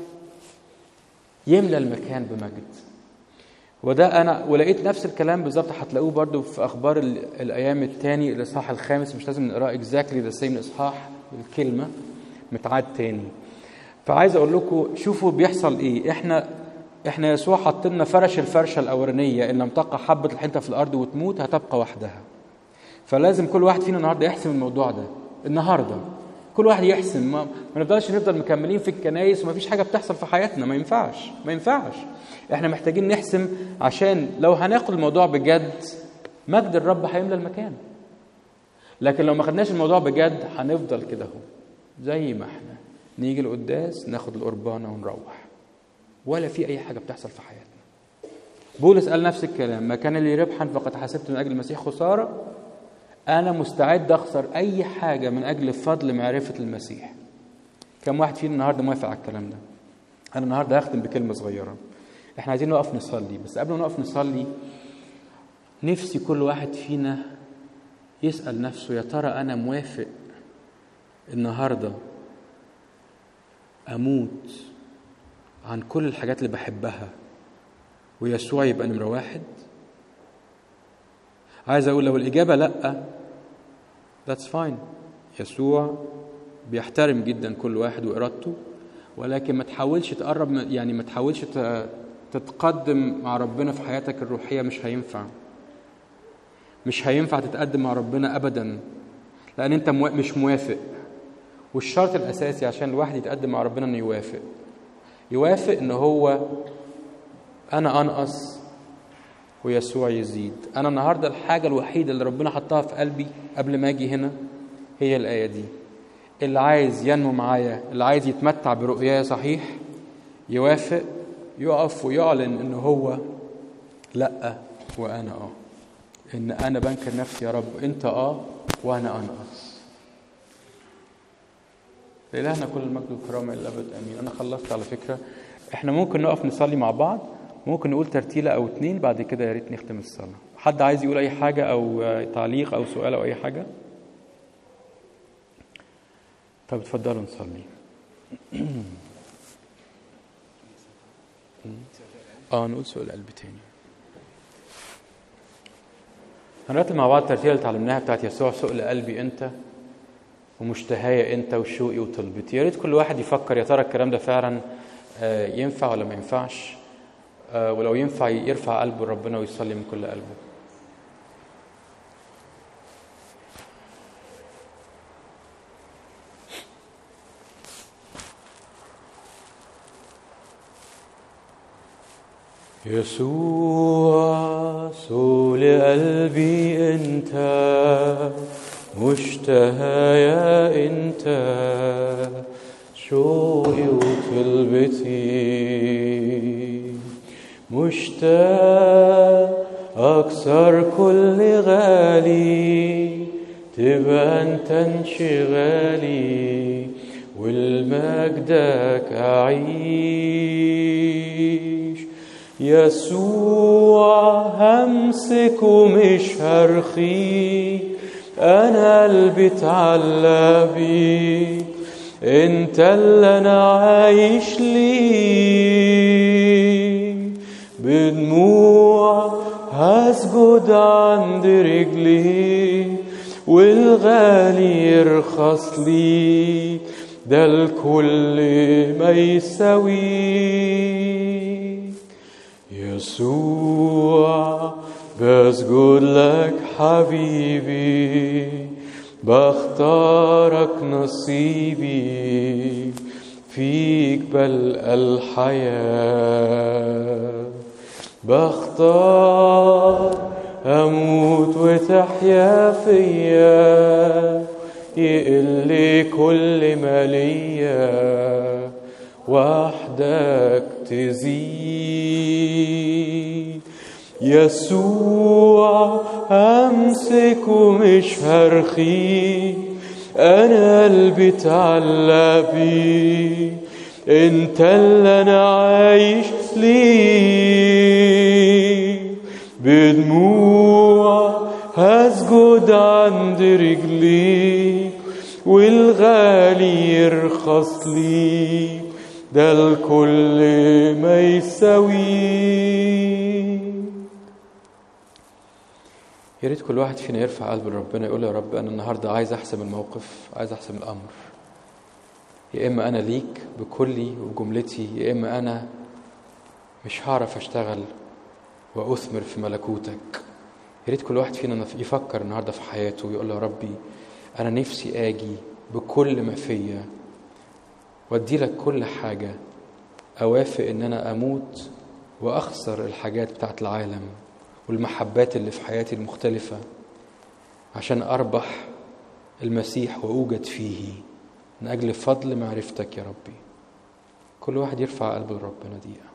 يملى المكان بمجد وده انا ولقيت نفس الكلام بالظبط هتلاقوه برضو في اخبار الايام الثاني الاصحاح الخامس مش لازم نقراه اكزاكتلي ذا سيم اصحاح الكلمه متعاد تاني فعايز اقول لكم شوفوا بيحصل ايه احنا احنا يسوع حط لنا فرش الفرشه الاولانيه ان لم تقع حبه الحنطه في الارض وتموت هتبقى وحدها فلازم كل واحد فينا النهارده يحسم الموضوع ده النهارده كل واحد يحسم ما, ما نفضلش نفضل مكملين في الكنايس وما فيش حاجه بتحصل في حياتنا ما ينفعش ما ينفعش احنا محتاجين نحسم عشان لو هناخد الموضوع بجد مجد الرب هيملى المكان لكن لو ما خدناش الموضوع بجد هنفضل كده اهو زي ما احنا نيجي القداس ناخد القربانه ونروح ولا في اي حاجه بتحصل في حياتنا بولس قال نفس الكلام ما كان لي ربحا فقد حسبت من اجل المسيح خساره انا مستعد اخسر اي حاجه من اجل فضل معرفه المسيح كم واحد فينا النهارده موافق على الكلام ده انا النهارده هختم بكلمه صغيره احنا عايزين نقف نصلي بس قبل ما نقف نصلي نفسي كل واحد فينا يسأل نفسه يا ترى أنا موافق النهاردة أموت عن كل الحاجات اللي بحبها ويسوع يبقى نمرة واحد عايز أقول لو الإجابة لأ That's fine يسوع بيحترم جدا كل واحد وإرادته ولكن ما تحاولش تقرب يعني ما تحاولش تتقدم مع ربنا في حياتك الروحية مش هينفع مش هينفع تتقدم مع ربنا أبدا لأن أنت مش موافق والشرط الأساسي عشان الواحد يتقدم مع ربنا إنه يوافق يوافق إن هو أنا أنقص ويسوع يزيد أنا النهاردة الحاجة الوحيدة اللي ربنا حطها في قلبي قبل ما أجي هنا هي الآية دي اللي عايز ينمو معايا اللي عايز يتمتع برؤياه صحيح يوافق يقف ويعلن ان هو لا وانا اه ان انا بنكر نفسي يا رب انت اه وانا انقص لإلهنا كل المجد والكرامة إلى الأبد آمين أنا خلصت على فكرة إحنا ممكن نقف نصلي مع بعض ممكن نقول ترتيلة أو اتنين بعد كده يا ريت نختم الصلاة حد عايز يقول أي حاجة أو تعليق أو سؤال أو أي حاجة طب اتفضلوا نصلي اه نقول سؤال قلب تاني هنرتب مع بعض الترتيبه اللي اتعلمناها بتاعت يسوع سؤل قلبي انت ومشتهايا انت وشوقي وطلبتي يا ريت كل واحد يفكر يا ترى الكلام ده فعلا ينفع ولا ما ينفعش ولو ينفع يرفع قلبه لربنا ويصلي من كل قلبه يسوع سول قلبي انت مشتهايا انت شوقي وطلبتي مشتاق اكثر كل غالي تبقى انت انشغالي والمجدك اعيش يسوع همسك ومش هرخي انا قلبي اتعلق بيك انت اللي انا عايش ليك بدموع هسجد عند رجلي والغالي يرخص لي ده الكل ما يساويك يسوع بسجد لك حبيبي بختارك نصيبي فيك بل الحياة بختار أموت وتحيا فيا يقل كل ما ليا وحدك تزيد يسوع امسك ومش هرخي انا قلبي اتعلق بيه انت اللي انا عايش ليه بدموع هسجد عند رجلي والغالي يرخص لي ده الكل ما يساويه يا ريت كل واحد فينا يرفع قلبه لربنا يقول يا رب انا النهارده عايز احسم الموقف عايز احسم الامر يا اما انا ليك بكلي وبجملتي يا اما انا مش هعرف اشتغل واثمر في ملكوتك يا ريت كل واحد فينا يفكر النهارده في حياته ويقول يا ربي انا نفسي اجي بكل ما فيا وادي لك كل حاجه اوافق ان انا اموت واخسر الحاجات بتاعت العالم والمحبات اللي في حياتي المختلفة عشان أربح المسيح وأوجد فيه من أجل فضل معرفتك يا ربي كل واحد يرفع قلبه لربنا دقيقة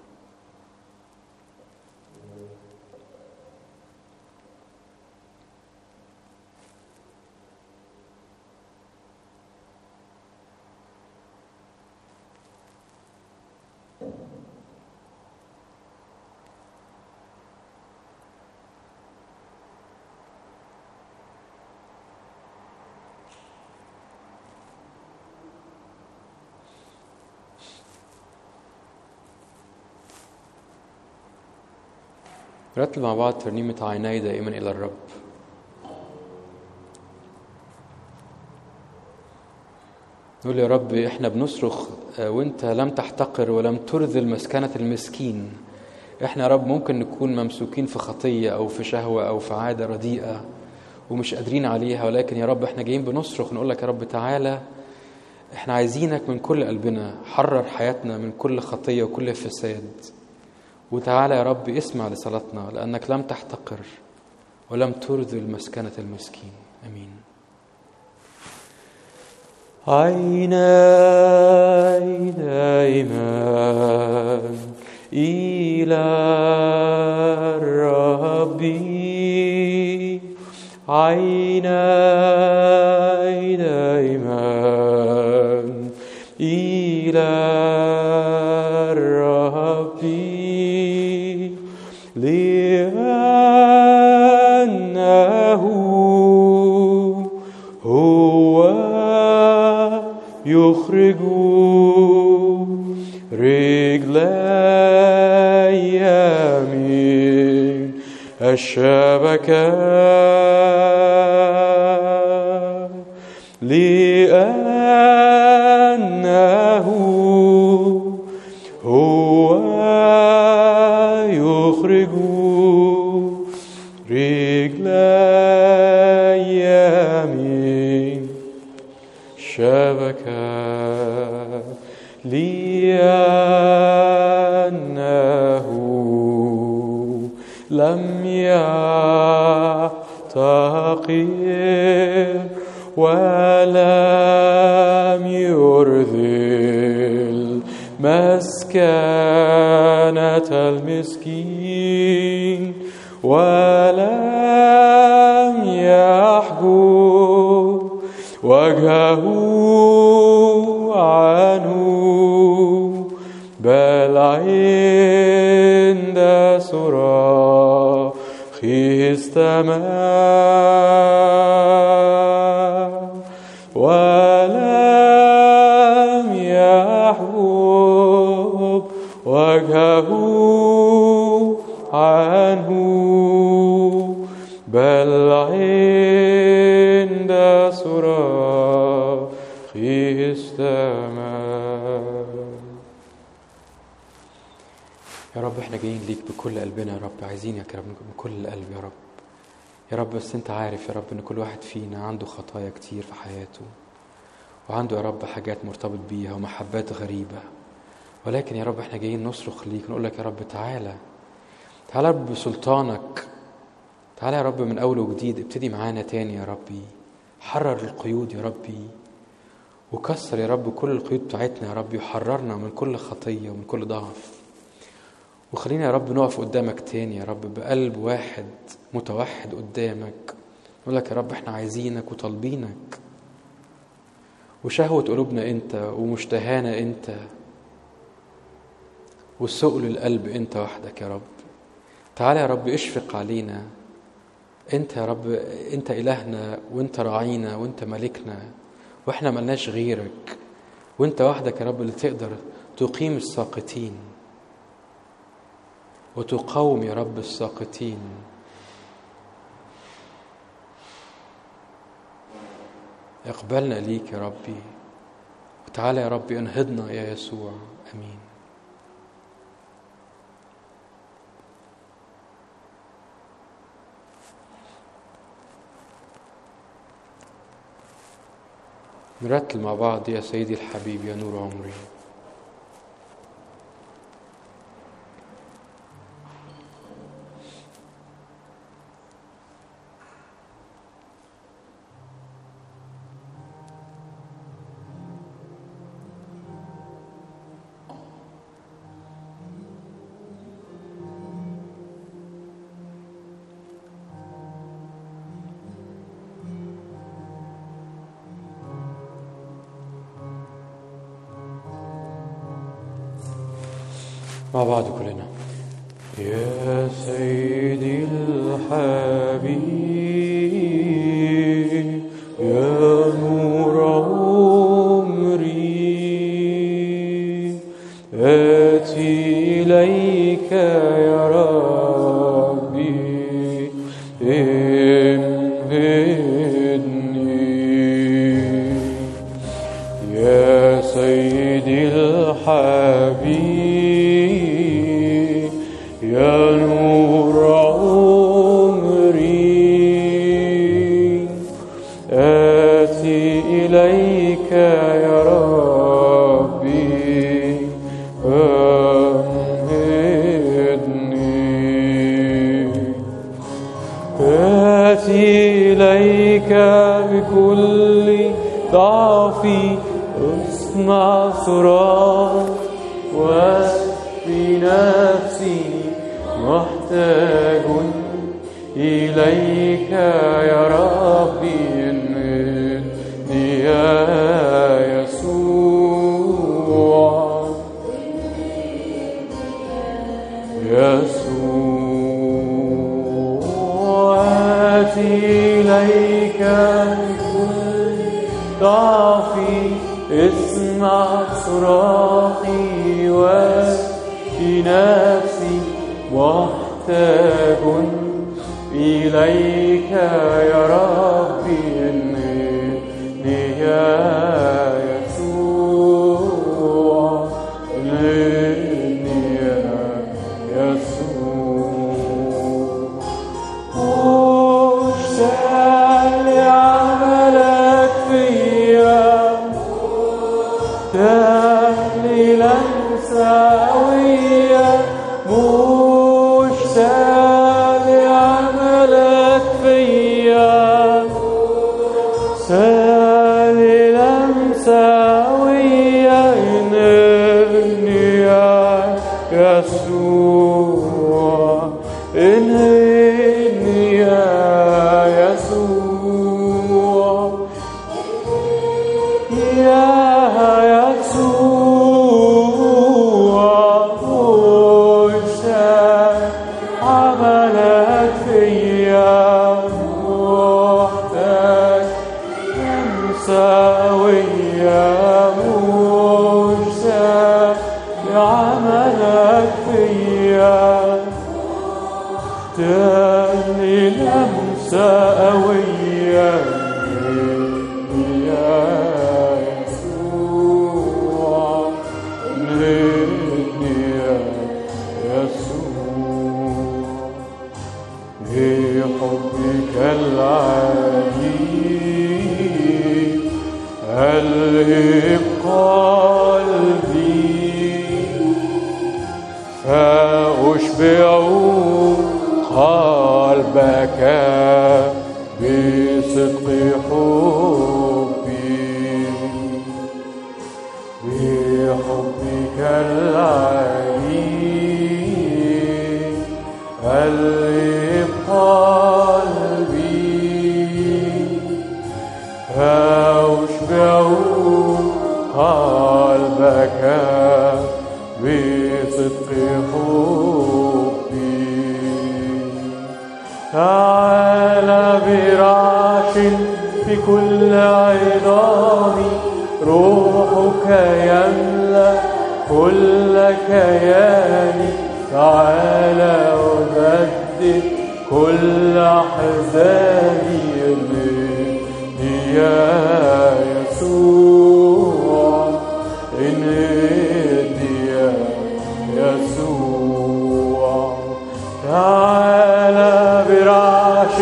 رتل مع بعض ترنيمة عيناي دائما إلى الرب نقول يا رب احنا بنصرخ آه، وانت لم تحتقر ولم ترذل مسكنة المسكين احنا يا رب ممكن نكون ممسوكين في خطية او في شهوة او في عادة رديئة ومش قادرين عليها ولكن يا رب احنا جايين بنصرخ نقول لك يا رب تعالى احنا عايزينك من كل قلبنا حرر حياتنا من كل خطية وكل فساد وتعالى يا رب اسمع لصلاتنا لأنك لم تحتقر ولم ترذل مسكنة المسكين أمين عيناي دائما إلى الرب عيناي دائما إلى الرب لأنه هو يخرج رجلي من الشبكة لأنه هو يخرج رجلي من شبكة لأنه لم يحتقر ولم يرذل مسكنة المسكين ولم يحجب وجهه عنه بل عند صراخه استمع ولم يحجب وجهه عنه بل عند صراخه استمع يا رب احنا جايين ليك بكل قلبنا يا رب عايزينك يا رب من كل القلب يا رب يا رب بس انت عارف يا رب ان كل واحد فينا عنده خطايا كتير في حياته وعنده يا رب حاجات مرتبط بيها ومحبات غريبة ولكن يا رب احنا جايين نصرخ ليك نقول لك يا رب تعالى تعالى يا رب بسلطانك تعالى يا رب من أول وجديد ابتدي معانا تاني يا ربي حرر القيود يا ربي وكسر يا رب كل القيود بتاعتنا يا ربي وحررنا من كل خطية ومن كل ضعف وخلينا يا رب نقف قدامك تاني يا رب بقلب واحد متوحد قدامك نقول لك يا رب احنا عايزينك وطالبينك وشهوة قلوبنا انت ومشتهانا انت وسؤل القلب انت وحدك يا رب تعالى يا رب اشفق علينا انت يا رب انت الهنا وانت راعينا وانت ملكنا واحنا ملناش غيرك وانت وحدك يا رب اللي تقدر تقيم الساقطين وتقاوم يا رب الساقطين اقبلنا ليك يا ربي وتعالى يا ربي انهضنا يا يسوع امين نرتل مع بعض يا سيدي الحبيب يا نور عمري مع بعض كلنا يا سيدي الحبيب يا نور عمري آتي إليك يا ربي انهدني يا يا سيدي الحبيب يا نور عمري آتي إليك يا ربي أمهدني آتي إليك بكل ضعفي اصنع صراخ واشفي نفسي محتاج إليك يا ربي إني يا يسوع يسوع آتي إليك بكل ضعفي اسمع صراخي واشفي نفسي محتاج إليك يا ربي إني يا يسوع إني يا يسوع مشتاق لعملك فيا تهليلا سويا مشتاق لعملك فيا سهلا سويا إنني يا يسوع إنني يا يسوع يا يسوع مشتاق عملك فيا محتاج سويا مشتاق لعملك فيا تاني لمسة قوية يا يسوع نهدني يا يسوع بحبك العجيب ألهب قلبي فأشبع قلبك بصدق حبي بحبك العليم ألهب قلبي فأشبع قلبك بصدق حبي تعالى برعش في كل عظامي روحك يملأ كل كياني تعالى أجدد كل أحزاني إني يا يسوع إني يا يسوع تعالى برعش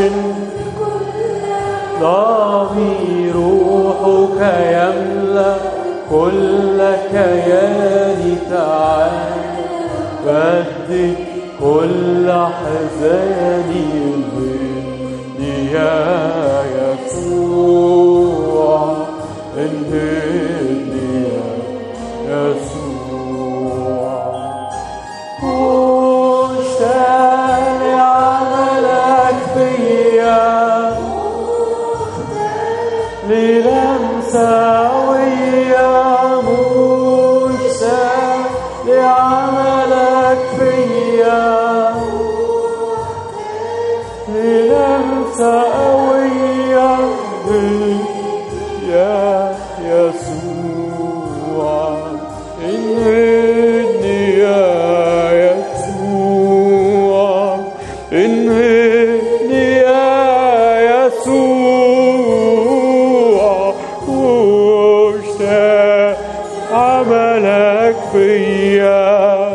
ضامي روحك يملأ كل كياني تعالى بدد كل أحزاني إني يا يسوع انهدني يا يسوع مشتاق لعملك فيا للمسة ويا مشتاق لعملك فيا للمسة ويا يا يسوع عملك فيا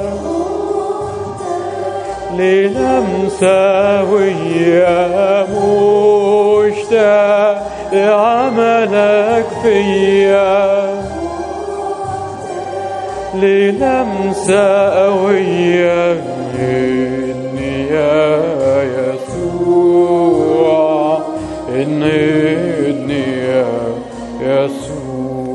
للمسة ويا مشتاق لعملك فيا للمسة قوية مني يا يسوع إني يا يسوع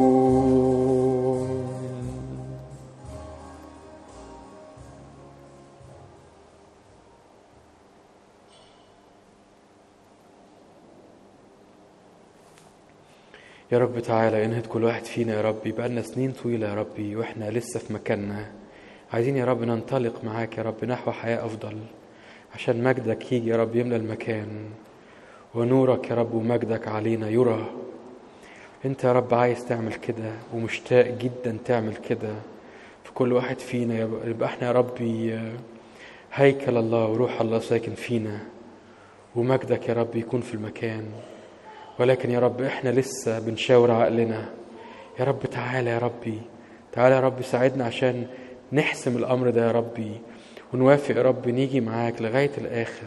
يا رب تعالى انهد كل واحد فينا يا رب يبقى لنا سنين طويلة يا ربي واحنا لسه في مكاننا عايزين يا رب ننطلق معاك يا رب نحو حياة أفضل عشان مجدك يجي يا رب يملى المكان ونورك يا رب ومجدك علينا يرى انت يا رب عايز تعمل كده ومشتاق جدا تعمل كده في كل واحد فينا يا- يبقى احنا يا ربي هيكل الله وروح الله ساكن فينا ومجدك يا رب يكون في المكان ولكن يا رب احنا لسه بنشاور عقلنا يا رب تعالى يا ربي تعالى يا رب ساعدنا عشان نحسم الامر ده يا ربي ونوافق يا رب نيجي معاك لغايه الاخر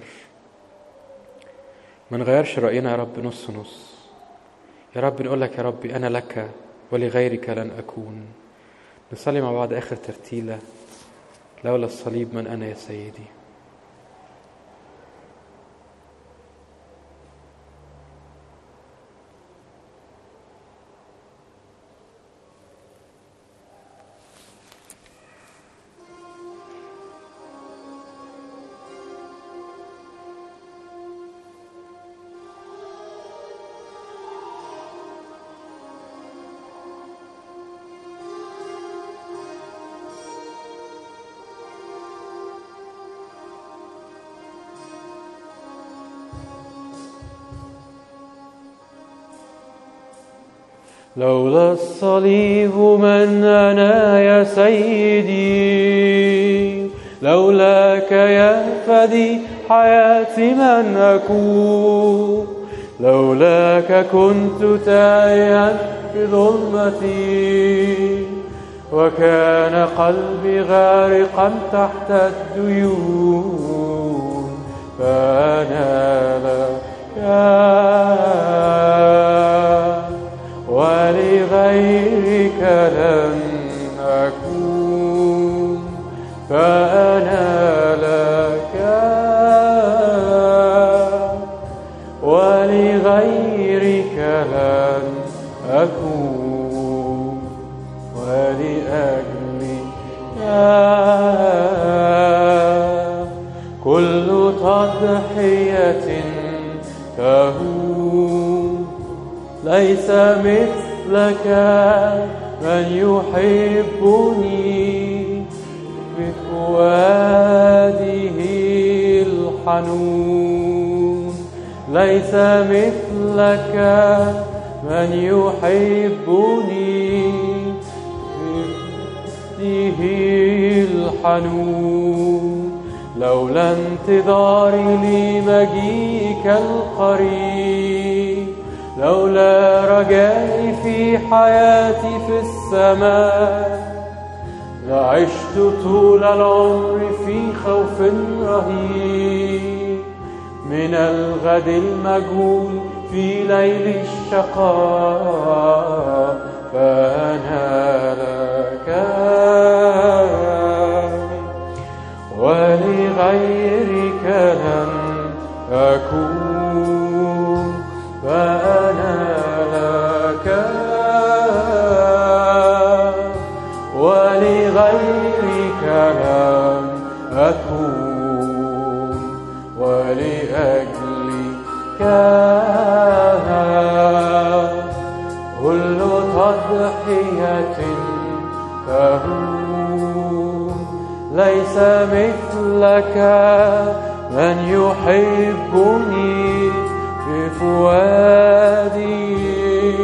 ما نغيرش راينا يا رب نص نص يا رب نقول لك يا ربي انا لك ولغيرك لن اكون نصلي مع بعض اخر ترتيله لولا الصليب من انا يا سيدي لولا الصليب من أنا يا سيدي لولاك يا فدي حياتي من أكون لولاك كنت تائها في ظلمتي وكان قلبي غارقا تحت الديون فأنا لك ولغيرك لن أكون فأنا لك ولغيرك لن أكون ولأجلك كل تضحية تهون ليس مثلك من يحبني بفؤاده الحنون ليس مثلك من يحبني بفؤاده الحنون لولا انتظاري لمجيئك القريب لولا رجائي في حياتي في السماء لعشت طول العمر في خوف رهيب من الغد المجهول في ليل الشقاء فأنا لك ولغيرك لن أكون فأنا لك ولغيرك لن أكون ولأجلك كل تضحية تهون ليس مثلك من يحبني بفؤادي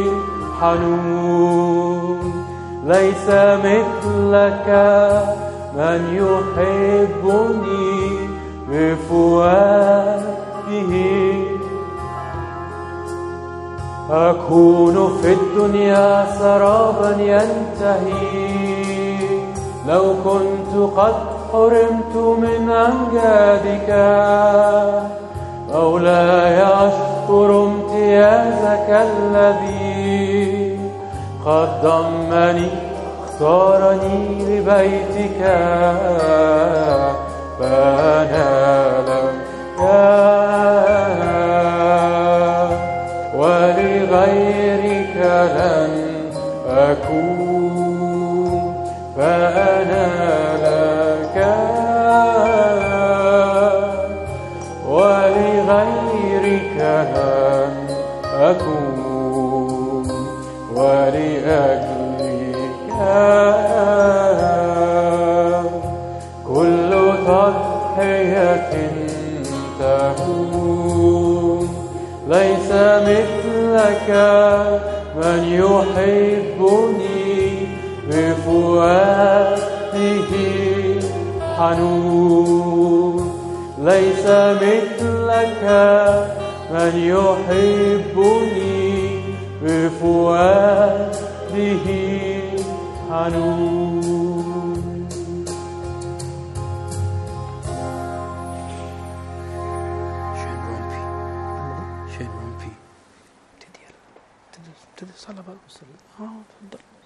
حنون ليس مثلك من يحبني بفؤاده أكون في الدنيا سرابا ينتهي لو كنت قد حرمت من أمجادك مولاي أشكر امتيازك الذي قد ضمني اختارني لبيتك فأنا لك ولغيرك لن أكون فأنا لك ولغيرك لن أكون ولأجلك كل تضحية تكون ليس مثلك من يحبني بفؤاده حنون ليس مثلك من يحبني بفؤاده حنون شين رومبي شين رومبي ابتدي ابتدي ابتدي صلاة بقى اه اتفضل